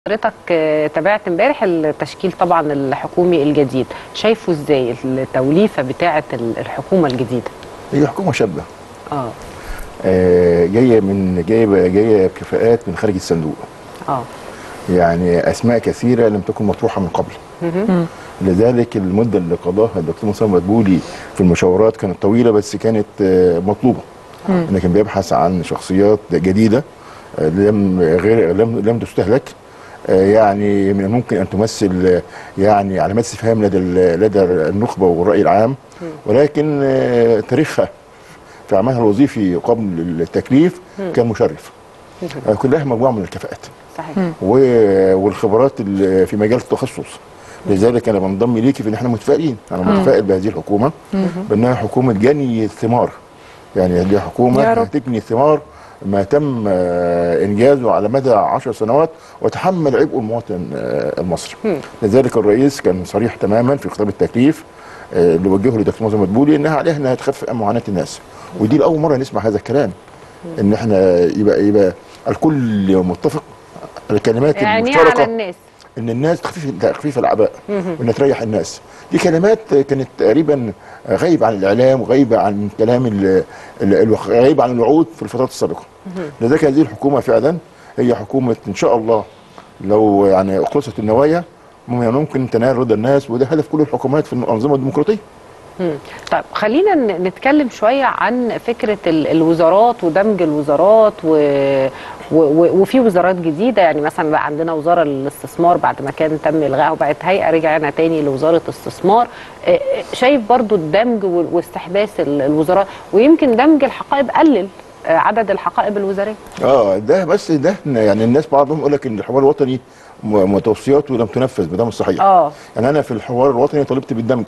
حضرتك آه، تابعت امبارح التشكيل طبعا الحكومي الجديد شايفه ازاي التوليفه بتاعه ال- الحكومه الجديده هي حكومه شابه اه آه، جايه من جايه جايه بكفاءات من خارج الصندوق اه يعني اسماء كثيره لم تكن مطروحه من قبل لذلك المده اللي قضاها الدكتور مصطفى مدبولي في المشاورات كانت طويله بس كانت آه، مطلوبه انه كان بيبحث عن شخصيات جديده آه، لم غير لم لم تستهلك آه، يعني من الممكن ان تمثل آه، يعني علامات استفهام لدى ال- لدى النخبه والراي العام ولكن آه، تاريخها في عملها الوظيفي قبل التكليف كان مشرف آه، كلها مجموعه من الكفاءات صحيح و- والخبرات اللي في مجال التخصص لذلك انا بنضم ليكي في ان احنا متفائلين انا متفائل بهذه الحكومه بانها حكومه جني الثمار يعني دي يا حكومه رب. تجني ثمار ما تم آه، انجازه على مدى عشر سنوات وتحمل عبء المواطن آه، المصري لذلك الرئيس كان صريح تماما في خطاب التكليف آه، اللي وجهه لدكتور مصطفى مدبولي انها عليها انها تخفف معاناه الناس ودي لاول مره نسمع هذا الكلام ان احنا يبقى يبقى الكل متفق الكلمات يعني المشتركه على الناس ان الناس تخفيف تخفيف الاعباء وان تريح الناس دي كلمات كانت تقريبا غايبه عن الاعلام وغايبه عن كلام ال- ال- ال- غايبه عن الوعود في الفترات السابقه لذلك هذه الحكومه فعلا هي حكومه ان شاء الله لو يعني اخلصت النوايا ممكن تنال رضا الناس وده هدف كل الحكومات في الانظمه الديمقراطيه مم. طيب خلينا ن- نتكلم شويه عن فكره ال- الوزارات ودمج الوزارات و... و... و... وفي وزارات جديده يعني مثلا بقى عندنا وزاره الاستثمار بعد ما كان تم الغائها وبقت هيئه رجعنا تاني لوزاره استثمار آه، آه، شايف برضو الدمج وال- واستحداث ال- الوزارات ويمكن دمج الحقائب قلل آه، عدد الحقائب الوزاريه اه ده بس ده يعني الناس بعضهم يقول لك ان الحوار الوطني م- توصياته لم تنفذ بده مش صحيح اه يعني انا في الحوار الوطني طالبت بالدمج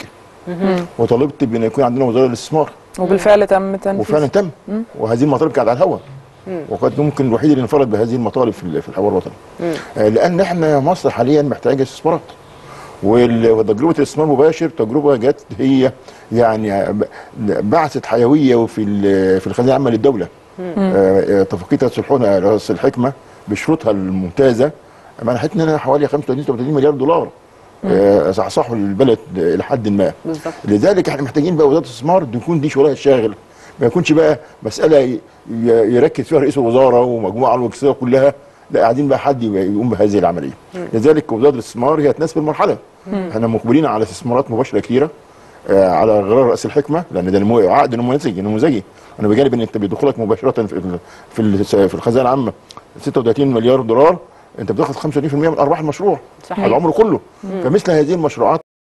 وطالبت بان يكون عندنا وزاره للاستثمار وبالفعل تم تنفيذ وفعلا تم وهذه المطالب كانت على الهواء وقد ممكن الوحيد اللي انفرد بهذه المطالب في ال- في الحوار الوطني آه، لان احنا مصر حاليا محتاجه استثمارات وال- وتجربه الاستثمار المباشر تجربه جت هي يعني ب- بعثت حيويه في ال- في الخزانه العامه للدوله آه، آه، اتفاقيه صلحنا راس الحكمه بشروطها الممتازه منحت لنا حوالي 35 36 مليار دولار آه، صحصحوا البلد الى حد ما بالظبط لذلك احنا محتاجين بقى وزاره الاستثمار تكون دي شغلها الشاغل ما يكونش بقى مساله ي- ي- يركز فيها رئيس الوزاره ومجموعه الوكسيه كلها لا قاعدين بقى حد يقوم بهذه العمليه لذلك وزاره الاستثمار هي تناسب المرحله احنا مقبلين على استثمارات مباشره كثيره آه، على غرار راس الحكمه لان ده نمو عقد نموذجي نموذجي انا بجانب ان انت بيدخلك مباشره في ال- في ال- في الخزانه العامه 36 مليار دولار انت بتاخد 85% من ارباح المشروع صحيح. العمر كله فمثل هذه المشروعات